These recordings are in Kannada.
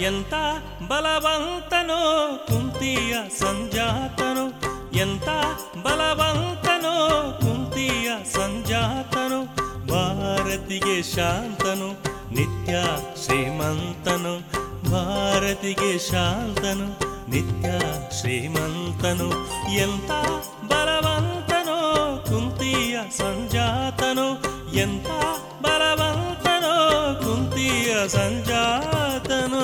ಎಂತ ಬಲವಂತನೋ ಕುಂತಿಯ ಸಂಜಾತನು ಎಂತ ಬಲವಂತನೋ ಕುಂತಿಯ ಸಂಜಾತನು ಭಾರತಿಗೆ ಶಾಂತನು ನಿತ್ಯ ಶ್ರೀಮಂತನು ಭಾರತಿಗೆ ಶಾಂತನು ನಿತ್ಯ ಶ್ರೀಮಂತನು ಎಂತ ಬಲವಂತನೋ ಕುಂತಿಯ ಸಂಜಾತನು ಎಂತ ಬಲವಂತನೋ ಕುಂತಿಯ ಸಂಜಾತನು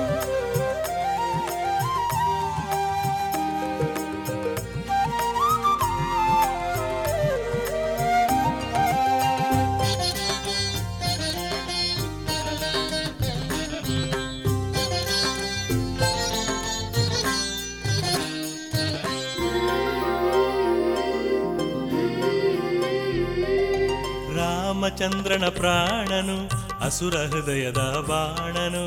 ರಾಮಚಂದ್ರನ ಪ್ರಾಣನು ಅಸುರ ಹೃದಯದ ಬಾಣನು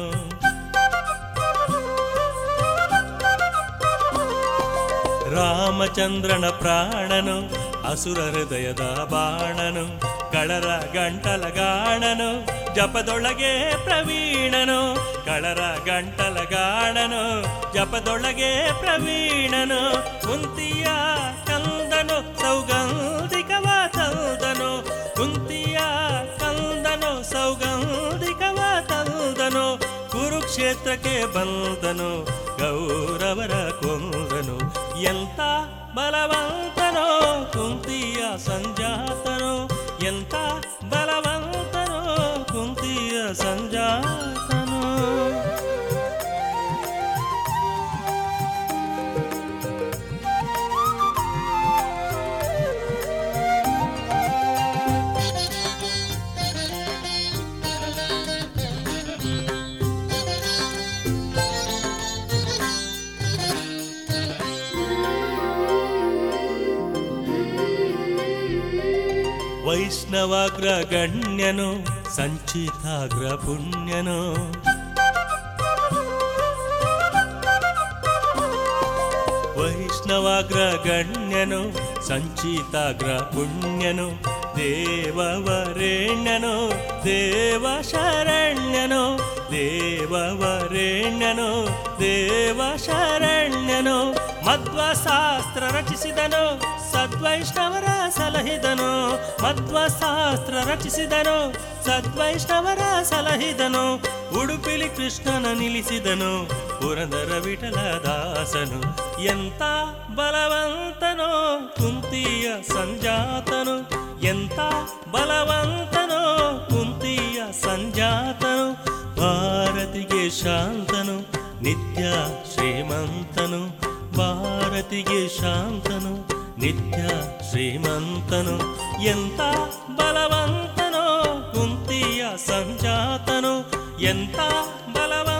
ರಾಮಚಂದ್ರನ ಪ್ರಾಣನು ಅಸುರ ಹೃದಯದ ಬಾಣನು ಕಳರ ಗಂಟಲ ಗಾಣನು ಜಪದೊಳಗೆ ಪ್ರವೀಣನು ಕಳರ ಗಂಟಲ ಗಾಣನು ಜಪದೊಳಗೆ ಪ್ರವೀಣನು ಕುಂತಿಯ ಕಂದನು ಸೌಗಂಧಿಕವ ತಂದನು ಕುಂತಿಯ ಕಂದನು ಸೌಗಂಧಿಕವ ತಂದನು ಕುರುಕ್ಷೇತ್ರಕ್ಕೆ ಬಂದನು ಗೌರವರ ಕೊಂದನು ಎಂತ ಬಲವಂತನೋ ಕುಂತಿಯ ಸಂಜಾತನೋ ಎಂತ ಬಲವಂತನೋ ಕುಂತಿಯ ಸಂಜಾತನೋ ವೈಷ್ಣವಾಗ್ರ ಗಣ್ಯನು ಸಂಚಿತಾಗ್ರ ಪುಣ್ಯನು ವೈಷ್ಣವಾಗ್ರ ಗಣ್ಯನು ಸಂಚಿತಾಗ್ರ ಪುಣ್ಯನು ದೇವವರೇಣ್ಯನು ದೇವ ಶರಣ್ಯನು ದೇವವರೇಣ್ಯನು ದೇವ ಶರಣ್ಯನು ಮಧ್ವಶಾಸ್ತ್ರ ರಚಿಸಿದನು ಸದ್ವೈಷ್ಣವರ ಸಲಹಿದನು ಮಧ್ವಶಾಸ್ತ್ರ ರಚಿಸಿದನು ಸದ್ವೈಷ್ಣವರ ಸಲಹಿದನು ಉಡುಪಿಲಿ ಕೃಷ್ಣನ ನಿಲ್ಲಿಸಿದನು ಪುರಂದರ ವಿಠಲ ದಾಸನು ಎಂತ ಬಲವಂತನೋ ಕುಂತಿಯ ಸಂಜಾತನು ಎಂತ ಬಲವಂತನೋ ಕುಂತಿಯ ಸಂಜಾತನು ಭಾರತಿಗೆ ಶಾಂತನು ನಿತ್ಯ ಶ್ರೀಮಂತನು ಭಾರತಿಗೆ ಶಾಂತನು ನಿತ್ಯ ಶ್ರೀಮಂತನು ಎಂತ ಬಲವಂತನೋ ಕುಂತಿಯ ಸಂಜಾತನು ಎಂತ ಬಲವಂತ